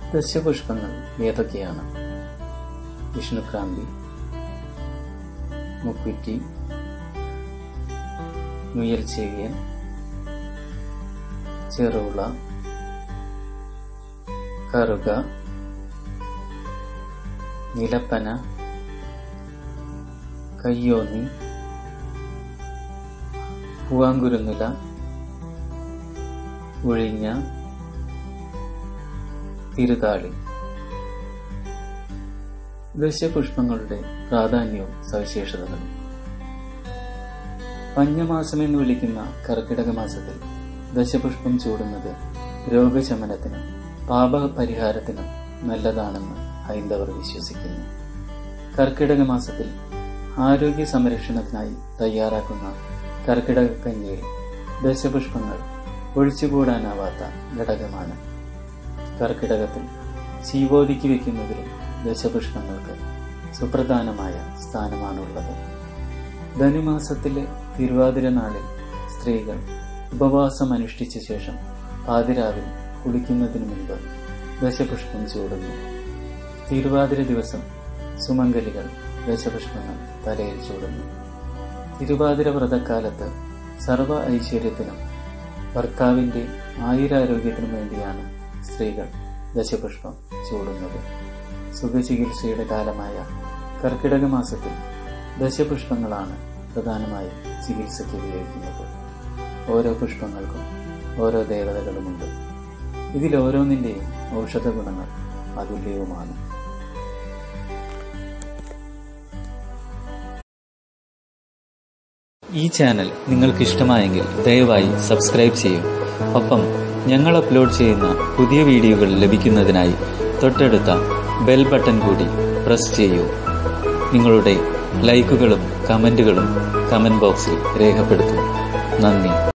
ദശപുഷ്പങ്ങൾ ഏതൊക്കെയാണ് വിഷ്ണുക്രാന്തി മുക്കുറ്റി മുയൽ ചെവിയൻ ചെറുള കറുക നിലപ്പന കയ്യോന്നി പൂവാങ്കുരുന്നില ഒഴിഞ്ഞ തിരുതാളി ദശപുഷ്പങ്ങളുടെ പ്രാധാന്യവും സവിശേഷതകളും പഞ്ഞമാസം എന്ന് വിളിക്കുന്ന കർക്കിടക മാസത്തിൽ ദശപുഷ്പം ചൂടുന്നത് രോഗശമനത്തിനും പാപപരിഹാരത്തിനും നല്ലതാണെന്ന് ഹൈന്ദവർ വിശ്വസിക്കുന്നു കർക്കിടക മാസത്തിൽ ആരോഗ്യ സംരക്ഷണത്തിനായി തയ്യാറാക്കുന്ന കർക്കിടക കഞ്ഞിയിൽ ദശപുഷ്പങ്ങൾ ഒഴിച്ചുകൂടാനാവാത്ത ഘടകമാണ് കർക്കിടകത്തിൽ ശീവോതിക്ക് വെക്കുന്നതിലും ദശപുഷ്പങ്ങൾക്ക് സുപ്രധാനമായ സ്ഥാനമാണുള്ളത് ധനുമാസത്തിലെ തിരുവാതിര നാളിൽ സ്ത്രീകൾ ഉപവാസം അനുഷ്ഠിച്ച ശേഷം പാതിരാവിൽ കുളിക്കുന്നതിന് മുൻപ് ദശപുഷ്പം ചൂടുന്നു തിരുവാതിര ദിവസം സുമംഗലികൾ ദശപുഷ്പങ്ങൾ തലയിൽ ചൂടുന്നു തിരുവാതിര വ്രതക്കാലത്ത് സർവ ഐശ്വര്യത്തിനും ഭർത്താവിന്റെ ആയുരാരോഗ്യത്തിനും വേണ്ടിയാണ് സ്ത്രീകൾ ദശപുഷ്പം ചൂടുന്നത് സുഖചികിത്സയുടെ കാലമായ കർക്കിടക മാസത്തിൽ ദശപുഷ്പങ്ങളാണ് പ്രധാനമായും ചികിത്സയ്ക്ക് ഉപയോഗിക്കുന്നത് ഓരോ പുഷ്പങ്ങൾക്കും ഓരോ ദേവതകളുമുണ്ട് ഇതിൽ ഓരോന്നിൻ്റെയും ഔഷധ ഗുണങ്ങൾ അതുല്യവുമാണ് ഈ ചാനൽ നിങ്ങൾക്ക് ഇഷ്ടമായെങ്കിൽ ദയവായി സബ്സ്ക്രൈബ് ചെയ്യൂ ഒപ്പം ഞങ്ങൾ അപ്ലോഡ് ചെയ്യുന്ന പുതിയ വീഡിയോകൾ ലഭിക്കുന്നതിനായി തൊട്ടടുത്ത ബെൽ ബട്ടൺ കൂടി പ്രസ് ചെയ്യൂ നിങ്ങളുടെ ലൈക്കുകളും കമൻറ്റുകളും കമൻറ്റ് ബോക്സിൽ രേഖപ്പെടുത്തും നന്ദി